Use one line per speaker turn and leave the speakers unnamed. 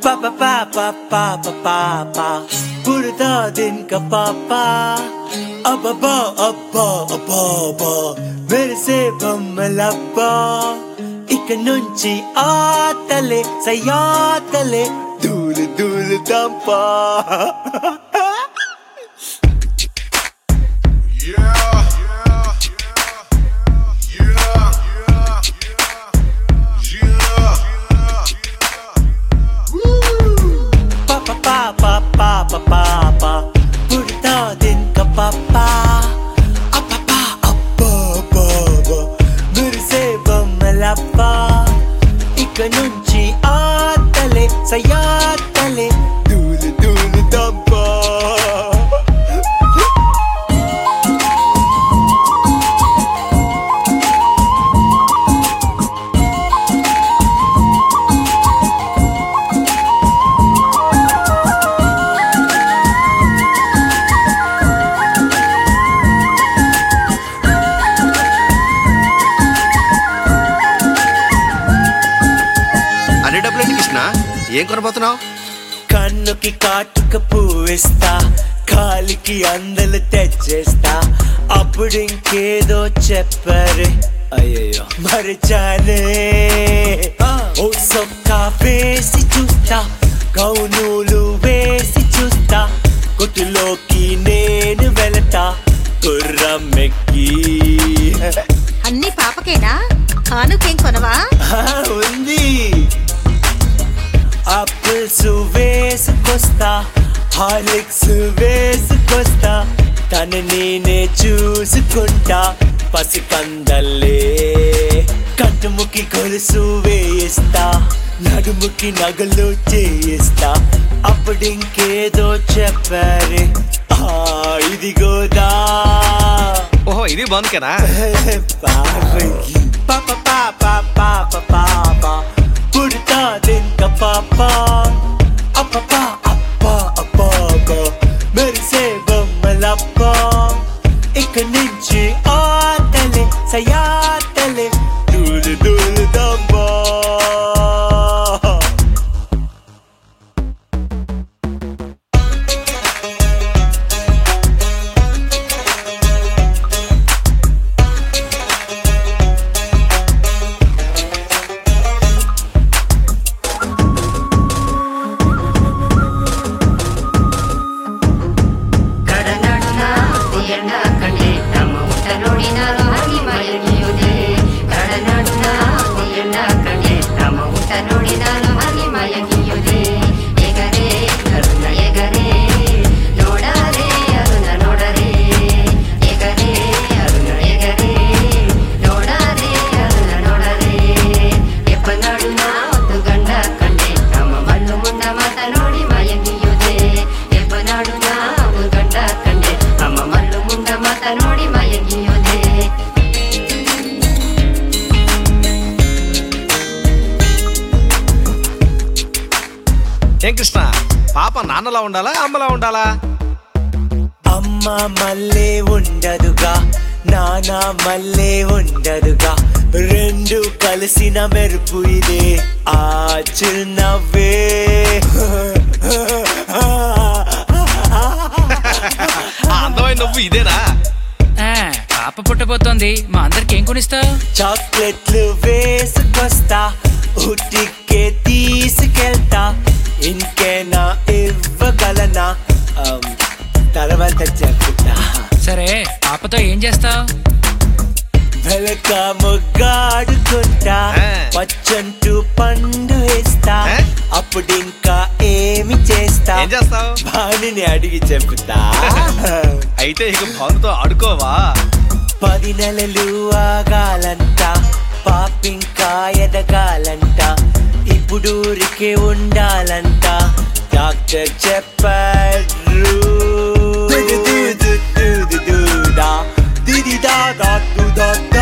పాప పాప పాప పాప పుడతా దిన్క పాప అబ్బా అబ్బా అబ్బా అబ్బా మెరిసే బొమ్మలబ్బా ఇక నుంచి ఆటలే సయాటలే దూలు దూలు దంపా పాప పాప పాప పాప పుడతా దిన్క పాప అబ్బా అబ్బా అబ్బా అబ్బా మెరిసే బొమ్మలబ్బా ఇక నుంచి ఆటలే సయాటలే దూలు దూలు దంపా
అన్ని డబ్బులు కృష్ణ ఏం కొనబోతున్నావు
కన్నుకి కాటుక పువ్విస్తా కాలికి అందలు తెచ్చేస్తా అప్పుడు ఇంకేదో చెప్పరే అయ్యయ్యో మరిచానే ఓ సొక్క వేసి చూస్తా కౌనూలు వేసి చూస్తా కొట్టులోకి నేను వెళతా గుర్రమెక్కి
అన్ని పాపకేనా కానుకేం కొనవా
ఆ, ఉంది ఆపిల్స్ వేసుకొస్తా హార్లిక్స్ వేసుకొస్తా తను నేనే చూసుకుంటా పసికందల్లే కంటుముకి గొలుసు వేయిస్తా నడుముకి నగలు చేయిస్తా అప్పుడు ఇంకేదో చెప్పారే ఆ ఇదిగోదా
ఓహో ఇది బాగుందికేనా
Papa, papa, papa, papa, పుడతా దింక పాప అప్ప అప్ప అప్ప మెరిసే బొమ్మలప్ప ఇక నుంచి ఆటలే సయాటలే దూలు దూలు దంబా
ಕಡನಡುನ ಉಯರ್ನ ಕಂಡೆ ನಮ್ಮ ಊಟ ನೋಡಿ ನಾನು ಹಾಗೆ ಮಯಗಿಯುವುದೇ ಕಡನಡುನ ಉಯರ್ನ ಕಂಡೆ ನಮ್ಮ ಊಟ ನೋಡಿ ನಾನು ಹಾಗೆ ಮಯಗಿಯುವುದೇ ಎಗರೆ ಅರುಣ ಎಗರೆ ನೋಡರೆ ಅರುಣ ನೋಡರೆ ಎಗರೆ ಅರುಣ ಎಗರೆ ನೋಡರೆ ಅರುಣ ನೋಡರೆ ಎಪ್ಪನಡುನ ಒಂದು ಗಂಡ ಕಂಡೆ ನಮ್ಮ ಮಣ್ಣು ಮುನ್ನ ಮಾತ ನೋಡಿ ಮಯಗಿಯುವುದೇ ಎಬ್ಬನಾಡುನ ಒಂದು ಗಂಡ ಕಂಡೆ ಅಮ್ಮ ಮಲ್ಲು ಮುಂಡ ಮಾತ ನೋಡಿ ಮಯಗಿಯುವುದೇ
ఏం కృష్ణ పాప నాన్నలా ఉండాలా అమ్మలా ఉండాలా
అమ్మ మళ్ళీ ఉండదుగా నాన్న మళ్ళీ ఉండదుగా రెండు కలిసిన మెరుపు ఇదే ఆ చిరునవ్వే
ఆ అందమైన నువ్వు ఇదేనా
ఆ, పాప పుట్టబోతోంది మా అందరికి ఏం కొనిస్తావు
చాక్లెట్లు వేసుకొస్తా ఉట్టికే తీసుకెళ్తా ఇంకేనా ఇవ్వగలనా ఆమ్, తర్వాత చెప్తా
సరే పాపతో ఏం చేస్తావు
వెలక ముగ్గాడుకుంటా
ఆ.
పచ్చంటూ పండు వేస్తా
ఆ?
అప్పుడు ఇంకా ఏమి చేస్తా
ఏం చేస్తావు
భానుని అడిగి చెప్తా
అయితే ఇక భానుతో ఆడుకోవా
పది నెలలు ఆగాలంట పాపింకా ఎదగాలంట ఇప్పుడు ఊరికే ఉండాలంట డాక్టర్ చెప్పారు దు దు దు దు దు దు దా ది ది దా దా దు దా